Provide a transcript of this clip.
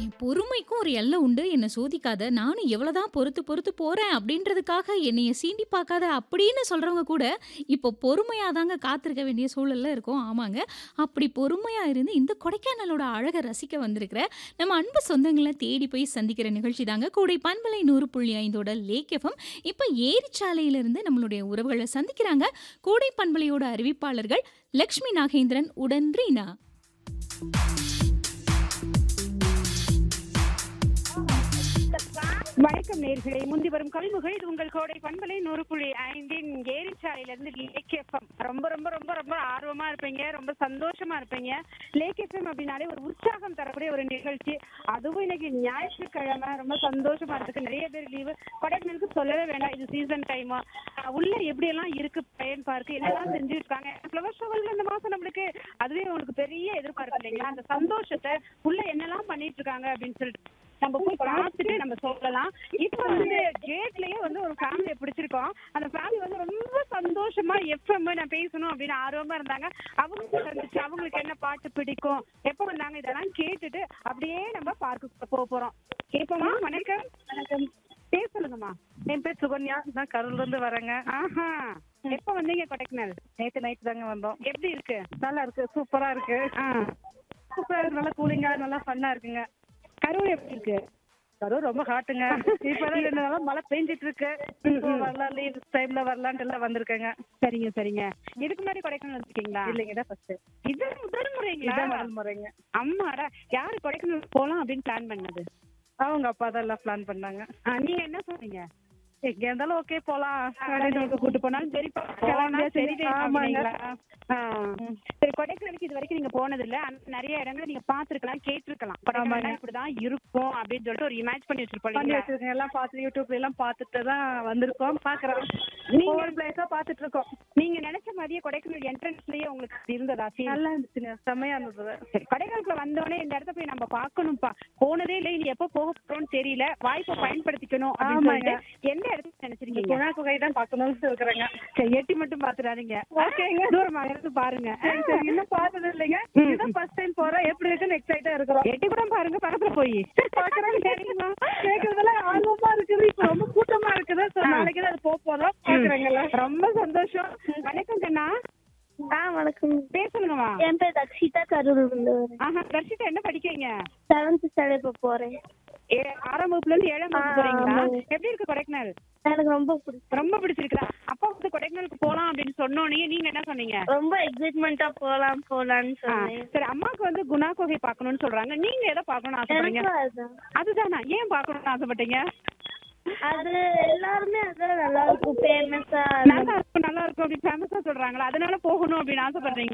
என் பொறுமைக்கும் ஒரு எல்லை உண்டு. என்ன சோதிக்காத. நானும் எவ்வளோதான் பொறுத்து பொறுத்து போறேன் அப்படின்றதுக்காக என்னைய சீண்டி பார்க்காத அப்படின்னு சொல்றவங்க கூட, இப்போ பொறுமையா தாங்க காத்திருக்க வேண்டிய சூழல்ல இருக்கோம். ஆமாங்க. அப்படி பொறுமையா இருந்து இந்த கொடைக்கானலோட அழக ரசிக்க வந்திருக்கிற நம்ம அன்பு சொந்தங்கள தேடி போய் சந்திக்கிற நிகழ்ச்சி தாங்க கோடை பண்பலை 100.5ஓட லேக் எஃப்எம். இப்ப ஏரிச்சாலையிலிருந்து நம்மளுடைய உறவுகள சந்திக்கிறாங்க. கோடை பண்பலையோட அறிவிப்பாளர்கள் லக்ஷ்மி நாகேந்திரன் உடன் ரீனா. வணக்கம் நேர்களே முந்தி வரும் கல்முகள் இது உங்கள் கோடை பண்பலை நூறு புள்ளி ஐந்தின் ஏரிச்சாலையிலிருந்து லேக் எஃப்எம் ரொம்ப ரொம்ப ரொம்ப ரொம்ப ஆர்வமா இருப்பீங்க ரொம்ப சந்தோஷமா இருப்பீங்க லேக் எஃப்எம் அப்படின்னாலே ஒரு உற்சாகம் தரக்கூடிய ஒரு நிகழ்ச்சி அதுவும் இன்னைக்கு ஞாயிற்றுக்கிழமை ரொம்ப சந்தோஷமா இருக்கு நிறைய பேர் லீவு கொடைக்கானலுக்கு சொல்லவே வேண்டாம் இது சீசன் டைம் உள்ள எப்படி எல்லாம் இருக்கு பயன் பார்க்கு என்னெல்லாம் செஞ்சுருக்காங்க ஃப்ளவர் ஷோவில் இந்த மாசம் நம்மளுக்கு அதுவே உங்களுக்கு பெரிய எதிர்பார்ப்பு இல்லைங்களா அந்த சந்தோஷத்தை உள்ள என்னெல்லாம் பண்ணிட்டு இருக்காங்க அப்படின்னு சொல்லிட்டு நம்ம போய் பார்த்துட்டு நம்ம சொல்லலாம் இப்போ வந்து கேட்லயே வந்து ஒரு ஃபேமிலியை பிடிச்சிருக்கோம் அந்த ஃபேமிலி வந்து ரொம்ப சந்தோஷமா எஃப்எம் நான் பேசணும் அப்படின்னு ஆர்வமா இருந்தாங்க அவங்களுக்கு இருந்துச்சு அவங்களுக்கு என்ன பாட்டு பிடிக்கும் எப்போ வந்தாங்க இதெல்லாம் கேட்டுட்டு அப்படியே நம்ம பார்க்கு போக போறோம் கேட்போமா வணக்கம் வணக்கம் பேர் சொல்லுங்கம்மா என் பேர் சுகன்யா நான் கரூர்ல இருந்து வரேங்க ஆஹா எப்போ வந்தீங்க கொடைக்கானல் நேத்து நைட் தாங்க வந்தோம் எப்படி இருக்கு நல்லா இருக்கு சூப்பரா இருக்கு ஆ சூப்பரா இருக்கு நல்லா கூலிங்கா நல்லா ஃபன்னா இருக்குங்க கரூர் எப்படி இருக்கு கரூர் ரொம்ப ஹாட்டுங்க இப்பதான் ரெண்டு நாளா மழை பெஞ்சிட்டு இருக்கு இப்போ வரலாம் லீவ் டைம்ல வரலான்ட்டு எல்லாம் வந்திருக்கேங்க சரிங்க சரிங்க இதுக்கு முன்னாடி கொடைக்கானல் வந்திருக்கீங்களா இல்லைங்க இதான் ஃபர்ஸ்ட் இது முதல் முறைங்களா இதான் முதல் முறைங்க அம்மாடா யாரு கொடைக்கானல் போலாம் அப்படின்னு பிளான் பண்ணது அவங்க அப்பா தான் எல்லாம் பிளான் பண்ணாங்க ஆ, நீங்க என்ன சொன்னீங்க எங்க இருந்தாலும் ஓகே போலாம் கொடைக்கானலுக்கு கூட்டு போனாலும் சரி போனா சரி ஆமாங்க. ஆ. சரி கொடைக்கானலுக்கு இது வரைக்கும் நீங்க போனது இல்ல ஆனா நிறைய இடங்களை நீங்க பாத்துருக்கலாம் கேட்டிருக்கலாம் கொடைக்கானல் இப்படிதான் இருக்கும் அப்படின்னு சொல்லிட்டு ஒரு இமேஜ் பண்ணி வச்சிருப்போம் பண்ணி இல்லைங்களா? வச்சிருக்கேன் எல்லாம் பார்த்து யூடியூப்ல எல்லாம் பார்த்துட்டு தான் வந்திருக்கோம் பாக்குறோம் நீங்க- ஒவ்வொரு பிளேஸா பார்த்துட்டு இருக்கோம் நீங்க நினைச்ச மாதிரியே கொடைக்கானல் என்ட்ரன்ஸ்லயே உங்களுக்கு அது இருந்ததா feel? நல்லா இருந்துச்சுங்க செம்மையா இருந்தது சரி கொடைக்கானலுக்குள்ள வந்தோடனே இந்த இடத்த போய் நம்ம பார்க்கணும்ப்பா போனதே இல்லை இனி எப்போ போக போறோம்னு தெரியல வாய்ப்பை பயன்படுத்திக்கணும் அப்படின்னு ஆமாங்க. சொல்லிட்டு எந்த இடத்துக்கு இந்த நினைச்சிருக்கீங்க குணா குகை தான் பார்க்கணும்னு இருக்கிறேங்க சரி, எட்டி மட்டும் பாத்துறாதீங்க ஓகேங்க. தூரமா இருந்து பாருங்க சரி, சரி, இன்னும் பார்த்தது இல்லைங்க இதுதான் ஃபர்ஸ்ட் டைம் போறோம் எப்படி இருக்குன்னு எக்ஸைட்டா இருக்கிறோம் எட்டி கூட பாருங்க பக்கத்துல போய் பாக்குறோம் சரிங்களா கேக்குறதுல ஆர்வமா இருக்குது இப்ப ரொம்ப கூட்டமா இருக்குது சோ நாளைக்கு தான் அது போக போறோம் பாக்குறேங்கல்ல ரொம்ப சந்தோஷம் வணக்கம் கண்ணா ஆ வணக்கம் பேர் சொல்லுங்கம்மா என் பேர் தக்ஷிதா கரூர்ல இருந்து வரேன் ஆஹா தர்ஷிதா என்ன படிக்கிறீங்க செவன்த் ஸ்டாண்டர்ட் இப்போ போறேன் ஏ, ஆறாம் வகுப்புல இருந்து ஏழாம் வகுப்பு ஆ, போறீங்களா ஆமாங்க. எப்படி இருக்கு கொடைக்கானல் எனக்கு ரொம்ப பிடிக்கும் ரொம்ப பிடிச்சிருக்குதா அப்பா வந்து கொடைக்கானலுக்கு போலாம் அப்படின்னு சொன்னோனே நீங்க என்ன சொன்னீங்க ரொம்ப எக்ஸைட்மெண்டா போலாம் போலாம்னு ஆ, சொன்னேன் சரி அம்மாக்கு வந்து குணா குகை பார்க்கணும்னு சொல்றாங்க நீங்க எதை பார்க்கணும்னு ஆசைப்படுறீங்க எனக்கும் அதுதான் அதுதானா ஏன் பார்க்கணும்னு ஆசைப்பட்டீங்க அது எல்லாருமே அதான் நல்லா இருக்கும் ஃபேமஸா நல்லா இருக்கும் நல்லா இருக்கும் அப்படி ஃபேமஸா சொல்றாங்களா அதனால போகணும் அப்படின்னு ஆசைப்படுறீங்க